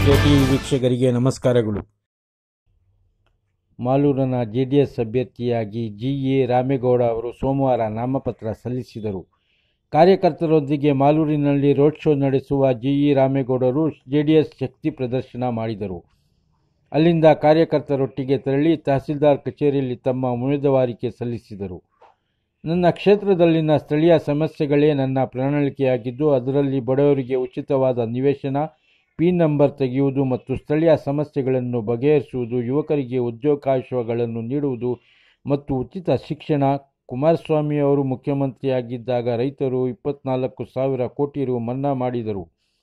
TV ವೀಕ್ಷಕರಿಗೆ ನಮಸ್ಕಾರಗಳು ಮಾಲೂರಿನ ಜೆಡಿಎಸ್ ಅಭ್ಯರ್ಥಿಯಾಗಿ ಜಿ ಎ ರಾಮೇಗೌಡ ಅವರು ಸೋಮವಾರ ನಾಮಪತ್ರ ಸಲ್ಲಿಸಿದರು ಕಾರ್ಯಕರ್ತರೊಂದಿಗೆ ಮಾಲೂರಿನಲ್ಲಿ ರೋಡ್ ಶೋ ನಡೆಸುವ ಜಿ ಇ ರಾಮೇಗೌಡರು ಜೆಡಿಎಸ್ ಶಕ್ತಿ ಪ್ರದರ್ಶನ ಮಾಡಿದರು ಅಲ್ಲಿಂದ ಕಾರ್ಯಕರ್ತರೊಟ್ಟಿಗೆ ತೆರಳಿ ತಹಸೀಲ್ದಾರ್ ಕಚೇರಿಯಲ್ಲಿ ತಮ್ಮ ಉಮೇದುವಾರಿಕೆ ಸಲ್ಲಿಸಿದರು ನನ್ನ ಕ್ಷೇತ್ರದಲ್ಲಿನ ಸ್ಥಳೀಯ ಸಮಸ್ಯೆಗಳೇ ನನ್ನ ಪ್ರಣಾಳಿಕೆಯಾಗಿದ್ದು ಅದರಲ್ಲಿ ಬಡವರಿಗೆ ಉಚಿತವಾದ ನಿವೇಶನ ಪಿ ನಂಬರ್ ತೆಗೆಯುವುದು ಮತ್ತು ಸ್ಥಳೀಯ ಸಮಸ್ಯೆಗಳನ್ನು ಬಗೆಹರಿಸುವುದು ಯುವಕರಿಗೆ ಉದ್ಯೋಗಾವಕಾಶಗಳನ್ನು ನೀಡುವುದು ಮತ್ತು ಉಚಿತ ಶಿಕ್ಷಣ ಕುಮಾರಸ್ವಾಮಿ ಅವರು ಮುಖ್ಯಮಂತ್ರಿಯಾಗಿದ್ದಾಗ ರೈತರು ಇಪ್ಪತ್ನಾಲ್ಕು ಸಾವಿರ ಕೋಟಿ ರು ಮನ್ನಾ ಮಾಡಿದರು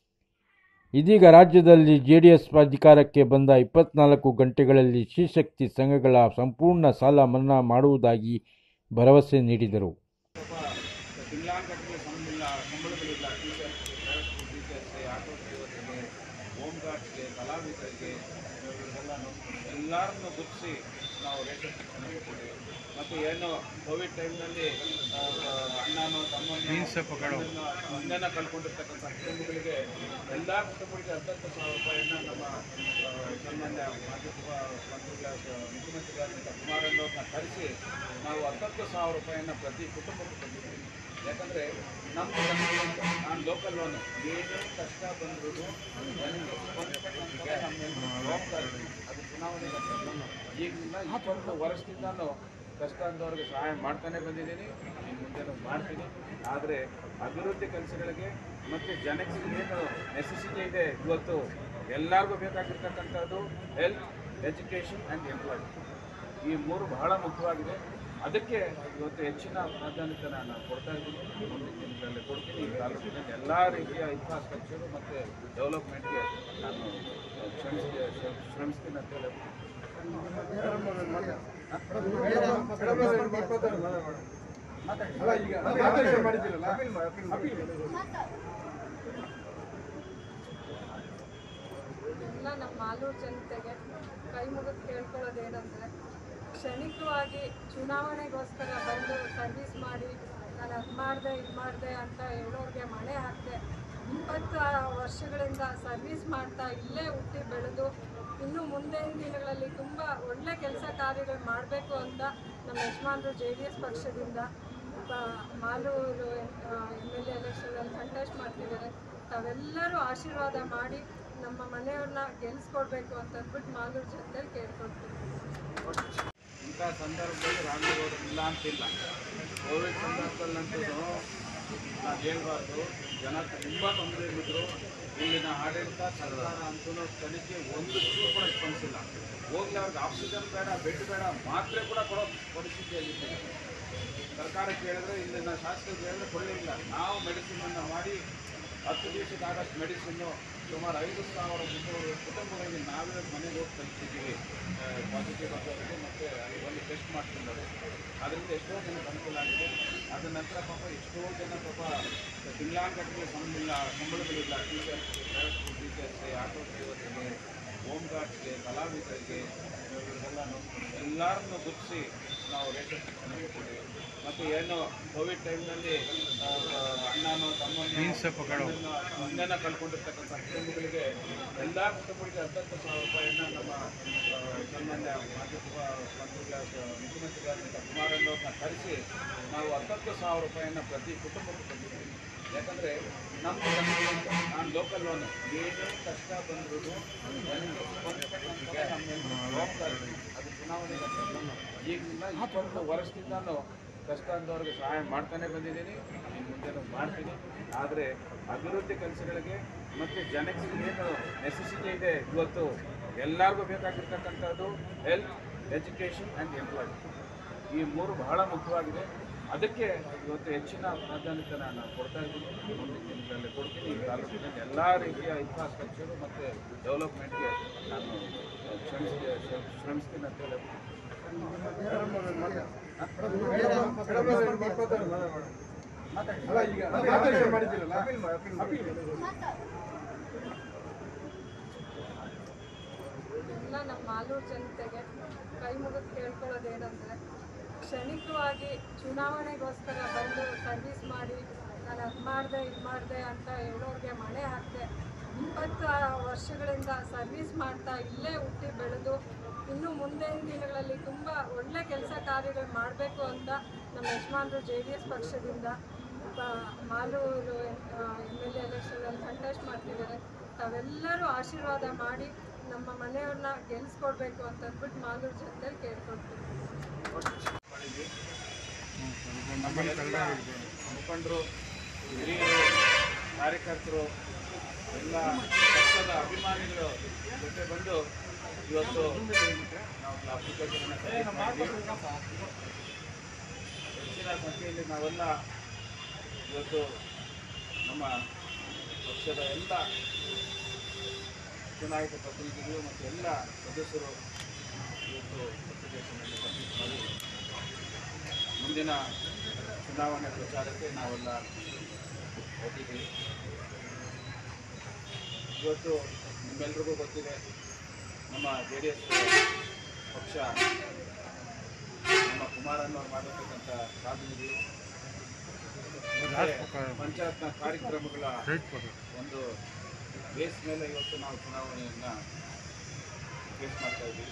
ಇದೀಗ ರಾಜ್ಯದಲ್ಲಿ ಜೆಡಿಎಸ್ ಅಧಿಕಾರಕ್ಕೆ ಬಂದ ಇಪ್ಪತ್ನಾಲ್ಕು ಗಂಟೆಗಳಲ್ಲಿ ಶ್ರೀಶಕ್ತಿ ಸಂಘಗಳ ಸಂಪೂರ್ಣ ಸಾಲ ಮನ್ನಾ ಮಾಡುವುದಾಗಿ ಭರವಸೆ ನೀಡಿದರು ತಿಂಗಳಾನುಗಟ್ಟಲೆ ಸಂಬಳ ಸಂಬಳಗಳಿಲ್ಲ ಟೀಚರ್ಸ್ಗೆ ಪ್ರೈವೇಟ್ ಸ್ಕೂಲ್ ಟೀಚರ್ಸ್ಗೆ ಆಟೋ ಡ್ರೈವರ್ಸ್ಗೆ ಹೋಮ್ ಗಾರ್ಡ್ಸ್ಗೆ ಕಲಾವಿದರಿಗೆ ಇವರಿಗೆಲ್ಲನೂ ಎಲ್ಲರನ್ನೂ ಗುರುತಿಸಿ ನಾವು ರೇಷನ್ ಶಿಕ್ಷಣ ಕೊಟ್ಟಿದ್ದೀವಿ ಮತ್ತು ಏನು ಕೋವಿಡ್ ಟೈಮ್ನಲ್ಲಿ ಅಣ್ಣನೋ ತಮ್ಮನ್ನು ಅಣ್ಣನ ಕಳ್ಕೊಂಡಿರ್ತಕ್ಕಂಥ ಕುಟುಂಬಗಳಿಗೆ ಎಲ್ಲ ಕುಟುಂಬಗಳಿಗೆ ಹತ್ತತ್ತು ಸಾವಿರ ರೂಪಾಯಿನ ನಮ್ಮ ಆ, ಸನ್ಮಾನ್ಯ ಮಾಜಿ ಉಪ ಮಂತ್ರಿಗಳ ಮುಖ್ಯಮಂತ್ರಿಗಳಾದಂಥ ಕುಮಾರಣ್ಣವ್ರನ್ನ ಕರೆಸಿ ನಾವು ಹತ್ತತ್ತು ಸಾವಿರ ರೂಪಾಯಿನ ಪ್ರತಿ ಕುಟುಂಬಕ್ಕೆ ಕೊಟ್ಟಿದ್ದೀವಿ ಯಾಕಂದರೆ ನಮ್ಮ ಜನಗಳಿಗೆ ನಾನು ಲೋಕಲ್ ಲೋನು ಏನೇ ಕಷ್ಟ ಬಂದರೂ ನನಗೆ ಸ್ಪಂದಿಸ್ತಕ್ಕಂಥದ್ದು ನಮ್ಮ ಜವಾಬ್ದಾರಿ ಅದು ಚುನಾವಣೆ ಈಗಿನ ಇಪ್ಪತ್ತು ವರ್ಷದಿಂದಲೂ ಕಷ್ಟ ಅಂದವ್ರಿಗೆ ಸಹಾಯ ಮಾಡ್ತಾನೆ ಬಂದಿದ್ದೀನಿ ಇನ್ನು ಮುಂದೆ ಮಾಡ್ತೀನಿ ಆದರೆ ಅಭಿವೃದ್ಧಿ ಕೆಲಸಗಳಿಗೆ ಮತ್ತು ಜನಕ್ಕೆ ಏನು ನೆಸೆಸಿಟಿ ಇದೆ ಇವತ್ತು ಎಲ್ಲರಿಗೂ ಬೇಕಾಗಿರ್ತಕ್ಕಂಥದ್ದು ಹೆಲ್ತ್ ಎಜುಕೇಷನ್ ಆ್ಯಂಡ್ ಎಂಪ್ಲಾಯ್ಮೆಂಟ್ ಈ ಮೂರು ಬಹಳ ಮುಖ್ಯವಾಗಿದೆ ಅದಕ್ಕೆ ಇವತ್ತು ಹೆಚ್ಚಿನ ಪ್ರಾಧಾನ್ಯತೆ ನಾನು ಕೊಡ್ತಾ ಇದ್ದೀನಿ ಮುಂದಿನ ದಿನಗಳಲ್ಲಿ ಕೊಡ್ತೀನಿ ಈ ತಾಲೂಕಿನಲ್ಲಿ ಎಲ್ಲ ರೀತಿಯ ಇನ್ಫ್ರಾಸ್ಟ್ರಕ್ಚರು ಮತ್ತು ಡೆವಲಪ್ಮೆಂಟ್ಗೆ ನಾನು ಶ್ರಮಿಸ್ತೀನಿ ಶ್ರಮಿಸ್ತೀನಿ ಅಂತ ಹೇಳಿ ಎಲ್ಲ ನಮ್ಮ ಮಾಲೂರು ಜನತೆಗೆ ಕೈ ಮುಗಿದು ಕೇಳ್ಕೊಳ್ಳೋದೇನೆಂದರೆ ಕ್ಷಣಿಕವಾಗಿ ಚುನಾವಣೆಗೋಸ್ಕರ ಬಂದು ಸರ್ವಿಸ್ ಮಾಡಿ ನಾನು ಅದು ಮಾಡಿದೆ ಇದು ಮಾಡಿದೆ ಅಂತ ಹೇಳೋರಿಗೆ ಮಣೆ ಹಾಕಿದೆ ಇಪ್ಪತ್ತು ವರ್ಷಗಳಿಂದ ಸರ್ವಿಸ್ ಮಾಡ್ತಾ ಇಲ್ಲೇ ಹುಟ್ಟಿ ಬೆಳೆದು ಇನ್ನು ಮುಂದಿನ ದಿನಗಳಲ್ಲಿ ತುಂಬ ಒಳ್ಳೆ ಕೆಲಸ ಕಾರ್ಯಗಳು ಮಾಡಬೇಕು ಅಂತ ನಮ್ಮ ಯಜಮಾನರು ಜೆ ಡಿ ಎಸ್ ಪಕ್ಷದಿಂದ ಬ- ಮಾಲೂರು ಎಮ್ ಎಲ್ ಎ ಎಲೆಕ್ಷನಲ್ಲಿ ಕಂಟೆಸ್ಟ್ ಮಾಡ್ತಿದ್ದಾರೆ ತಾವೆಲ್ಲರೂ ಆಶೀರ್ವಾದ ಮಾಡಿ ನಮ್ಮ ಮನೆಯವ್ರನ್ನ ಗೆಲ್ಲಿಸ್ಕೊಡ್ಬೇಕು ಅಂತ ಅಂದ್ಬಿಟ್ಟು ಮಾಲೂರು ಜನತೆಯಲ್ಲಿ ಕೇಳ್ಕೊಳ್ತೀವಿ ಇಂಥ ಸಂದರ್ಭದಲ್ಲಿ ರಾಮೇಗೌಡರು ಇಲ್ಲ ಅಂತಿಲ್ಲ ಕೋವಿಡ್ ಸಂದರ್ಭದಲ್ಲಂತೂ ನಾನು ಹೇಳ್ಬಾರ್ದು ಜನ ತುಂಬ ತೊಂದರೆಯಲ್ಲಿದ್ದರು ಇಲ್ಲಿನ ಆಡಳಿತ ಸರ್ಕಾರ ಅಂತೂ ತನಿಖೆ ಒಂದು ಚೂರು ಕೂಡ ಸ್ಪಂದಿಸಿಲ್ಲ ಹೋಗ್ಲಿ ಅವ್ರಿಗೆ ಆಕ್ಸಿಜನ್ ಬೇಡ ಬೆಡ್ ಬೇಡ ಮಾತ್ರೆ ಕೂಡ ಕೊಡೋ ಪರಿಸ್ಥಿತಿಯಲ್ಲಿದ್ದಾರೆ ಸರ್ಕಾರ ಕೇಳಿದ್ರೆ ಇಲ್ಲಿನ ಶಾಸಕರು ಕೇಳಿದ್ರೆ ಕೊಡಲಿಲ್ಲ ನಾವು ಮೆಡಿಸಿನನ್ನು ಮಾಡಿ ಹತ್ತು ದಿವಸಕ್ಕಾಗಷ್ಟು ಮೆಡಿಸಿನ್ನು ಸುಮಾರು ಐದು ಸಾವಿರ ಮುನ್ನೂರು ಕುಟುಂಬಗಳಿಗೆ ನಾವೇ ಮನೆಗೆ ಹೋಗಿ ತಲುಪಿದ್ದೀವಿ ಪಾಸಿಟಿವ್ ಬಂದವರಿಗೆ ಮತ್ತು ಒಂದು ಟೆಸ್ಟ್ ಮಾಡ್ತಿದ್ದಾರೆ ಅದರಿಂದ ಎಷ್ಟೋ ಜನಕ್ಕೆ ಅನುಕೂಲ ಆಗಿದೆ ಅದ ನಂತರ ಪಾಪ ಎಷ್ಟೋ ಜನ ಪಾಪ ತಿಂಗಳಾನುಗಟ್ಟಲೆ ಸಂಬಳ ಸಂಬಳಗಳಿಲ್ಲ ಟೀಚರ್ಸ್ಗೆ ಪ್ರೈವೇಟ್ ಸ್ಕೂಲ್ ಟೀಚರ್ಸ್ಗೆ ಆಟೋ ಡ್ರೈವರ್ಸ್ಗೆ ಹೋಮ್ ಗಾರ್ಡ್ಸ್ಗೆ ಕಲಾವಿದರಿಗೆ ಇವರಿಗೆಲ್ಲನೂ ಎಲ್ಲರನ್ನೂ ಗುರುತಿಸಿ ನಾವು ರೇಷನ್ ಶಿಕ್ಷಣ ಕೊಟ್ಟಿದ್ದೀವಿ ಮತ್ತು ಏನು ಕೋವಿಡ್ ಟೈಮ್ನಲ್ಲಿ ಅಣ್ಣನೋ ತಮ್ಮನ್ನು ಅಣ್ಣನ ಕಳ್ಕೊಂಡಿರ್ತಕ್ಕಂಥ ಕುಟುಂಬಗಳಿಗೆ ಎಲ್ಲ ಕುಟುಂಬಗಳಿಗೆ ಹತ್ತತ್ತು ಸಾವಿರ ರೂಪಾಯಿನ ನಮ್ಮ ಆ, ಸನ್ಮಾನ್ಯ ಮಾಜಿ ಉಪ ಮಂತ್ರಿಗಳ ಮುಖ್ಯಮಂತ್ರಿಗಳಾದಂಥ ಕುಮಾರಣ್ಣವ್ರನ್ನ ಕರೆಸಿ ನಾವು ಹತ್ತತ್ತು ಸಾವಿರ ರೂಪಾಯಿನ ಪ್ರತಿ ಕುಟುಂಬಕ್ಕೆ ಕೊಟ್ಟಿದ್ದೀವಿ ಯಾಕಂದರೆ ನಮ್ಮ ಜನಗಳಿಗೆ ನಾನು ಲೋಕಲ್ ಲೋನು ಏನೇ ಕಷ್ಟ ಬಂದರೂ ನನಗೆ ಸ್ಪಂದಿಸ್ತಕ್ಕಂಥದ್ದು ನಮ್ಮ ಜವಾಬ್ದಾರಿ ಅದು ಚುನಾವಣೆ ಈಗಿನ ಇಪ್ಪತ್ತು ವರ್ಷದಿಂದಲೂ ಕಷ್ಟ ಅಂದವ್ರಿಗೆ ಸಹಾಯ ಮಾಡ್ತಾನೆ ಬಂದಿದ್ದೀನಿ ಇನ್ನು ಮುಂದೆ ಮಾಡ್ತೀನಿ ಆದರೆ ಅಭಿವೃದ್ಧಿ ಕೆಲಸಗಳಿಗೆ ಮತ್ತು ಜನಕ್ಕೆ ಏನು ನೆಸೆಸಿಟಿ ಇದೆ ಇವತ್ತು ಎಲ್ಲರಿಗೂ ಬೇಕಾಗಿರ್ತಕ್ಕಂಥದ್ದು ಹೆಲ್ತ್ ಎಜುಕೇಷನ್ ಆ್ಯಂಡ್ ಎಂಪ್ಲಾಯ್ಮೆಂಟ್ ಈ ಮೂರು ಬಹಳ ಮುಖ್ಯವಾಗಿದೆ ಅದಕ್ಕೆ ಇವತ್ತು ಹೆಚ್ಚಿನ ಪ್ರಾಧಾನ್ಯತೆ ನಾನು ಕೊಡ್ತಾ ಇದ್ದೀನಿ ಮುಂದಿನ ದಿನಗಳಲ್ಲಿ ಕೊಡ್ತೀನಿ ಈ ತಾಲೂಕಿನಲ್ಲಿ ಎಲ್ಲ ರೀತಿಯ ಇನ್ಫ್ರಾಸ್ಟ್ರಕ್ಚರು ಮತ್ತು ಡೆವಲಪ್ಮೆಂಟ್ಗೆ ನಾನು ಶ್ರಮಿಸ್ತೀನಿ ಶ್ರಮಿಸ್ತೀನಿ ಅಂತ ಹೇಳಿ ಎಲ್ಲ ನಮ್ಮ ಮಾಲೂರು ಜನತೆಗೆ ಕೈ ಮುಗಿದು ಕೇಳ್ಕೊಳ್ಳೋದೇನೆಂದರೆ ಕ್ಷಣಿಕವಾಗಿ ಚುನಾವಣೆಗೋಸ್ಕರ ಬಂದು ಸರ್ವಿಸ್ ಮಾಡಿ ನಾನು ಅದು ಮಾಡಿದೆ ಇದು ಮಾಡಿದೆ ಅಂತ ಹೇಳೋರಿಗೆ ಮಣೆ ಹಾಕಿದೆ ಇಪ್ಪತ್ತು ವರ್ಷಗಳಿಂದ ಸರ್ವಿಸ್ ಮಾಡ್ತಾ ಇಲ್ಲೇ ಹುಟ್ಟಿ ಬೆಳೆದು ಇನ್ನು ಮುಂದಿನ ದಿನಗಳಲ್ಲಿ ತುಂಬ ಒಳ್ಳೆ ಕೆಲಸ ಕಾರ್ಯಗಳು ಮಾಡಬೇಕು ಅಂತ ನಮ್ಮ ಯಜಮಾನರು ಜೆ ಡಿ ಎಸ್ ಪಕ್ಷದಿಂದ ಬ- ಮಾಲೂರು ಎಮ್ ಎಲ್ ಎ ಎಲೆಕ್ಷನಲ್ಲಿ ಕಂಟೆಸ್ಟ್ ಮಾಡ್ತಿದ್ದಾರೆ ತಾವೆಲ್ಲರೂ ಆಶೀರ್ವಾದ ಮಾಡಿ ನಮ್ಮ ಮನೆಯವ್ರನ್ನ ಗೆಲ್ಲಿಸ್ಕೊಡ್ಬೇಕು ಅಂತ ಅಂದ್ಬಿಟ್ಟು ಮಾಲೂರು ಜನತೆಯಲ್ಲಿ ಕೇಳ್ಕೊಳ್ತೀವಿ ಮಾಡಿದ್ವಿ ನಮ್ಮ ಎಲ್ಲ ಮುಖಂಡರು ಹಿರಿಯರು ಕಾರ್ಯಕರ್ತರು ಎಲ್ಲ ಪಕ್ಷದ ಅಭಿಮಾನಿಗಳು ಜೊತೆ ಬಂದು ಇವತ್ತು ನಾವು ಅಪ್ಲಿಕೇಶನ್ ಹೆಚ್ಚಿನ ಸಂಖ್ಯೆಯಲ್ಲಿ ನಾವೆಲ್ಲ ಇವತ್ತು ನಮ್ಮ ಪಕ್ಷದ ಎಲ್ಲ ಚುನಾಯಿತ ಪ್ರತಿನಿಧಿಗಳು ಮತ್ತು ಎಲ್ಲ ಸದಸ್ಯರು ಇವತ್ತು ಅಪ್ಲಿಕೇಶನಲ್ಲಿ ಸಬ್ಮಿಟ್ ಮಾಡಿ ಮುಂದಿನ ಚುನಾವಣೆ ಪ್ರಚಾರಕ್ಕೆ ನಾವೆಲ್ಲ ಹೊರಟಿದ್ದೀವಿ ಇವತ್ತು ನಿಮ್ಮೆಲ್ರಿಗೂ ಗೊತ್ತಿದೆ ನಮ್ಮ ಜೆ ಡಿ ಎಸ್ ಪಕ್ಷ ನಮ್ಮ ಕುಮಾರಣ್ಣವ್ರು ಮಾಡಿರ್ತಕ್ಕಂಥ ಸಾಧನೆಗಳು ಮತ್ತೆ ಪಂಚಾಯತ್ನ ಕಾರ್ಯಕ್ರಮಗಳ ಒಂದು ಬೇಸ್ ಮೇಲೆ ಇವತ್ತು ನಾವು ಚುನಾವಣೆಯನ್ನು ಫೇಸ್ ಮಾಡ್ತಾ ಇದ್ದೀವಿ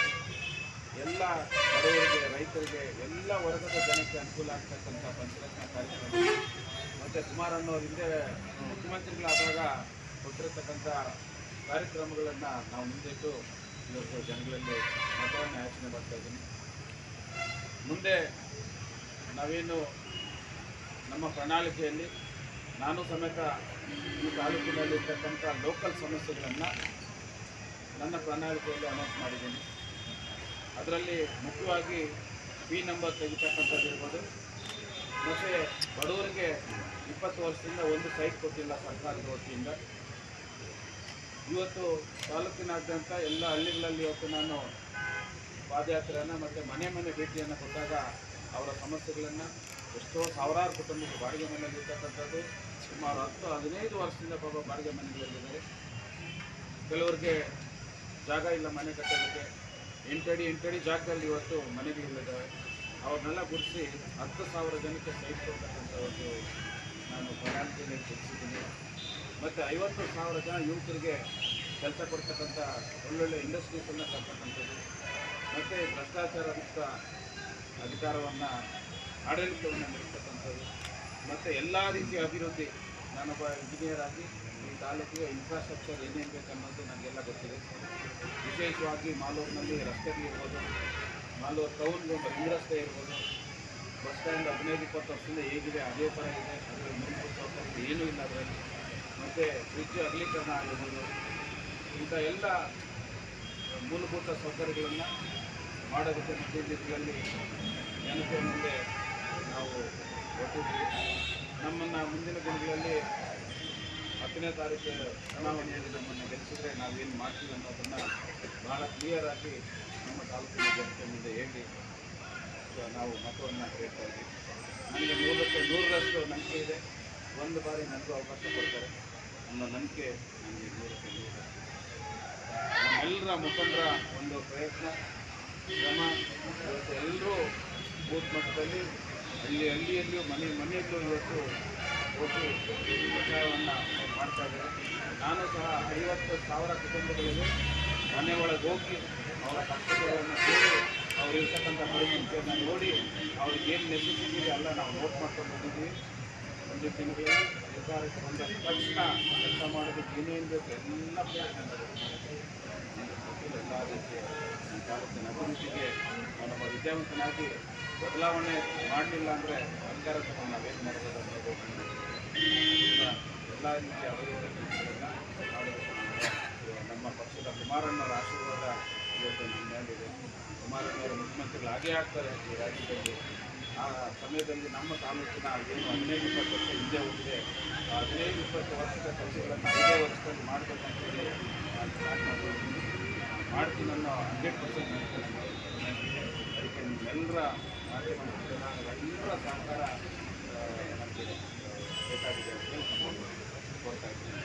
ಎಲ್ಲ ಬಡವರಿಗೆ ರೈತರಿಗೆ ಎಲ್ಲ ವರ್ಗದ ಜನಕ್ಕೆ ಅನುಕೂಲ ಆಗ್ತಕ್ಕಂಥ ಪಂಚರತ್ನ ಕಾರ್ಯಕ್ರಮ ಮತ್ತು ಕುಮಾರಣ್ಣವ್ರ ಹಿಂದೆ ಮುಖ್ಯಮಂತ್ರಿಗಳಾದಾಗ ಕೊಟ್ಟಿರತಕ್ಕಂಥ ಕಾರ್ಯಕ್ರಮಗಳನ್ನು ನಾವು ಮುಂದಿಟ್ಟು ಇವತ್ತು ಜನಗಳಲ್ಲಿ ಮತವನ್ನು ಯಾಚನೆ ಮಾಡ್ತಾ ಇದ್ದೀನಿ ಮುಂದೆ ನಾವೇನು ನಮ್ಮ ಪ್ರಣಾಳಿಕೆಯಲ್ಲಿ ನಾನು ಸಮೇತ ಈ ತಾಲೂಕಿನಲ್ಲಿರ್ತಕ್ಕಂಥ ಲೋಕಲ್ ಸಮಸ್ಯೆಗಳನ್ನು ನನ್ನ ಪ್ರಣಾಳಿಕೆಯಲ್ಲಿ ಅನೌನ್ಸ್ ಮಾಡಿದ್ದೀನಿ ಅದರಲ್ಲಿ ಮುಖ್ಯವಾಗಿ ಪಿ ನಂಬರ್ ತೆಗಿತಕ್ಕಂಥದ್ದು ಇರ್ಬೋದು ಮತ್ತು ಬಡವರಿಗೆ ಇಪ್ಪತ್ತು ವರ್ಷದಿಂದ ಒಂದು ಸೈಟ್ ಕೊಟ್ಟಿಲ್ಲ ಸರ್ಕಾರದ ವತಿಯಿಂದ ಇವತ್ತು ತಾಲೂಕಿನಾದ್ಯಂತ ಎಲ್ಲ ಹಳ್ಳಿಗಳಲ್ಲಿ ಇವತ್ತು ನಾನು ಪಾದಯಾತ್ರೆಯನ್ನು ಮತ್ತು ಮನೆ ಮನೆ ಭೇಟಿಯನ್ನು ಕೊಟ್ಟಾಗ ಅವರ ಸಮಸ್ಯೆಗಳನ್ನು ಎಷ್ಟೋ ಸಾವಿರಾರು ಕುಟುಂಬಗಳು ಬಾಡಿಗೆ ಮನೆಯಲ್ಲಿ ಇರ್ತಕ್ಕಂಥದ್ದು ಸುಮಾರು ಹತ್ತು ಹದಿನೈದು ವರ್ಷದಿಂದ ಪಾಪ ಬಾಡಿಗೆ ಮನೆಗಳಲ್ಲಿದ್ದಾರೆ ಕೆಲವರಿಗೆ ಜಾಗ ಇಲ್ಲ ಮನೆ ಕಟ್ಟೋದಕ್ಕೆ ಎಂಟಡಿ ಎಂಟಡಿ ಜಾಗದಲ್ಲಿ ಇವತ್ತು ಮನೆಗಳಿದ್ದಾವೆ ಅವ್ರನ್ನೆಲ್ಲ ಗುರುತಿಸಿ ಹತ್ತು ಸಾವಿರ ಜನಕ್ಕೆ ಸೈಟ್ ಕೊಡ್ತಕ್ಕಂಥ ಒಂದು ನಾನು ಪ್ರಣಾಳಿಕೆಯಲ್ಲಿ ಗುರುತಿಸಿದ್ದೀನಿ ಮತ್ತು ಐವತ್ತು ಸಾವಿರ ಜನ ಯುವಕರಿಗೆ ಕೆಲಸ ಕೊಡ್ತಕ್ಕಂಥ ಒಳ್ಳೊಳ್ಳೆ ಇಂಡಸ್ಟ್ರೀಸನ್ನು ತರ್ತಕ್ಕಂಥದ್ದು ಮತ್ತು ಭ್ರಷ್ಟಾಚಾರ ಮುಕ್ತ ಅಧಿಕಾರವನ್ನು ಆಡಳಿತವನ್ನು ನಡೆಸ್ತಕ್ಕಂಥದ್ದು ಮತ್ತು ಎಲ್ಲ ರೀತಿಯ ಅಭಿವೃದ್ಧಿ ನಾನೊಬ್ಬ ಇಂಜಿನಿಯರ್ ಆಗಿ ಈ ತಾಲೂಕಿಗೆ ಇನ್ಫ್ರಾಸ್ಟ್ರಕ್ಚರ್ ಏನೇನು ಬೇಕು ಅನ್ನೋದು ನನಗೆಲ್ಲ ಗೊತ್ತಿದೆ ವಿಶೇಷವಾಗಿ ಮಾಲೂರಿನಲ್ಲಿ ರಸ್ತೆಗಳಿರ್ಬೋದು ಮಾಲೂರು ಟೌನ್ಗೆ ಒಂದು ರಿಂಗ್ ರಸ್ತೆ ಇರ್ಬೋದು ಬಸ್ ಸ್ಟ್ಯಾಂಡ್ ಹದಿನೈದು ಇಪ್ಪತ್ತು ವರ್ಷದಿಂದ ಹೇಗಿದೆ ಅದೇ ಥರ ಇದೆ ಅದರಲ್ಲಿ ಮೂಲಭೂತ ಸೌಕರ್ಯ ಏನೂ ಇಲ್ಲ ಅದರಲ್ಲಿ ಮತ್ತು ಬ್ರಿಡ್ಜ್ ಅಗಲೀಕರಣ ಆಗಿರ್ಬೋದು ಇಂಥ ಎಲ್ಲ ಮೂಲಭೂತ ಸೌಕರ್ಯಗಳನ್ನು ಮಾಡೋದಕ್ಕೆ ಮುಂದಿನ ದಿನಗಳಲ್ಲಿ ಜನತೆ ಮುಂದೆ ನಾವು ಹೊರಟಿದ್ದೀವಿ ನಮ್ಮನ್ನು ಮುಂದಿನ ದಿನಗಳಲ್ಲಿ ಹತ್ತನೇ ತಾರೀಕು ಚುನಾವಣೆಯಲ್ಲಿ ನಮ್ಮನ್ನು ಗೆಲ್ಲಿಸಿದ್ರೆ ನಾವೇನು ಮಾಡ್ತೀವಿ ಅನ್ನೋದನ್ನು ಭಾಳ ಕ್ಲಿಯರ್ ಆಗಿ ನಮ್ಮ ತಾಲೂಕಿನ ಜನತೆ ಮುಂದೆ ಹೇಳಿ ಸೊ ನಾವು ಮತವನ್ನು ಕೇಳ್ತಾ ಇದ್ದೀವಿ ನನಗೆ ನೂರಕ್ಕೆ ನೂರರಷ್ಟು ನಂಬಿಕೆ ಇದೆ ಒಂದು ಬಾರಿ ನನಗೂ ಅವಕಾಶ ಕೊಡ್ತಾರೆ ಅನ್ನೋ ನಂಬಿಕೆ ನನಗೆ ನೂರಕ್ಕೆ ನೂರರಷ್ಟು ನಮ್ಮೆಲ್ಲರ ಮುಖಂಡರ ಒಂದು ಪ್ರಯತ್ನ ಶ್ರಮ ಇವತ್ತು ಎಲ್ಲರೂ ಬೂತ್ ಮಟ್ಟದಲ್ಲಿ ಹಳ್ಳಿ ಹಳ್ಳಿಯಲ್ಲಿಯೂ ಮನೆ ಮನೆಯಲ್ಲೂ ಇವತ್ತು ಹೋಗಿ ಪ್ರಚಾರವನ್ನು ಮಾಡ್ತಾ ಇದ್ದಾರೆ ನಾನು ಸಹ ಐವತ್ತು ಸಾವಿರ ಕುಟುಂಬಗಳಿಗೆ ಮನೆ ಒಳಗೆ ಹೋಗಿ ಅವರ ಕಷ್ಟಗಳನ್ನು ಕೇಳಿ ಅವ್ರು ಇರ್ತಕ್ಕಂಥ ಪರಿಸ್ಥಿತಿಯನ್ನು ನೋಡಿ ಅವ್ರಿಗೆ ಏನು ನೆಸೆಸಿಟಿ ಇದೆ ಎಲ್ಲ ನಾವು ನೋಟ್ ಮಾಡ್ಕೊಂಡು ಬಂದಿದ್ದೀವಿ ಒಂದು ತಿಂಗಳಲ್ಲಿ ನಿರ್ಧಾರಕ್ಕೆ ಬಂದ ತಕ್ಷಣ ಕೆಲಸ ಮಾಡೋದಕ್ಕೆ ಏನೇನು ಬೇಕು ಎಲ್ಲ ಪ್ರಯತ್ನ ನಡೆಸ್ತೀವಿ. ಎಲ್ಲ ರೀತಿಯ ಈ ತಾಲೂಕಿನ ಅಭಿವೃದ್ಧಿಗೆ ನಮ್ಮ ವಿದ್ಯಾವಂತನಾಗಿ ಬದಲಾವಣೆ ಮಾಡಲಿಲ್ಲ ಅಂದರೆ ಅಧಿಕಾರ ತಗೊಂಡು ನಾವೇನು ಮಾಡ್ಬೋದು ಅನ್ನೋದು ಈಗ ಎಲ್ಲ ರೀತಿಯ ಅಭಿವೃದ್ಧಿ ಕೆಲಸಗಳನ್ನು ಮಾಡಬೇಕು ನಮಗೆ. ನಮ್ಮ ಪಕ್ಷದ ಕುಮಾರಣ್ಣವರ ಆಶೀರ್ವಾದ ಇವತ್ತು ನಮ್ಮ ಮೇಲಿದೆ ಕುಮಾರಣ್ಣವರು ಮುಖ್ಯಮಂತ್ರಿಗಳು ಆಗೇ ಆಗ್ತಾರೆ ಈ ರಾಜ್ಯದಲ್ಲಿ ಆ ಸಮಯದಲ್ಲಿ ನಮ್ಮ ತಾಲೂಕಿನ ಏನು ಹದಿನೈದು ಇಪ್ಪತ್ತು ವರ್ಷ ಹಿಂದೆ ಹೋಗಿದೆ ಆ ಹದಿನೈದು ಇಪ್ಪತ್ತು ವರ್ಷದ ಕೆಲಸಗಳನ್ನು ಐದೇ ವರ್ಷದಲ್ಲಿ ಮಾಡಬೇಕಂತೇಳಿ ನಾನು ಸ್ಟಾರ್ಟ್ ಮಾಡಿದ್ದೀನಿ ಮಾಡ್ತೀನಿ ಅನ್ನೋ ಹಂಡ್ರೆಡ್ ಪರ್ಸೆಂಟ್ ನನಗೆ ಅದಕ್ಕೆ ನಿಮ್ಮೆಲ್ಲರ ಮಾಧ್ಯಮ ಎಲ್ಲರ ಸಹಕಾರ ಆ, ನಮಗೆ ಬೇಕಾಗಿದೆ ಅಂತ ಹೇಳಿ ನಾನು ಕೋರ್ತಾ ಇದ್ದೀನಿ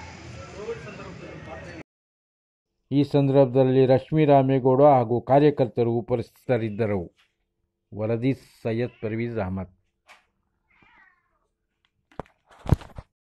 ಈ ಸಂದರ್ಭದಲ್ಲಿ ರಶ್ಮಿ ರಾಮೇಗೌಡ ಹಾಗೂ ಕಾರ್ಯಕರ್ತರು ಉಪಸ್ಥಿತರಿದ್ದರು ವರದಿ ಸೈಯದ್ ಪರ್ವೀಜ್ ಅಹಮದ್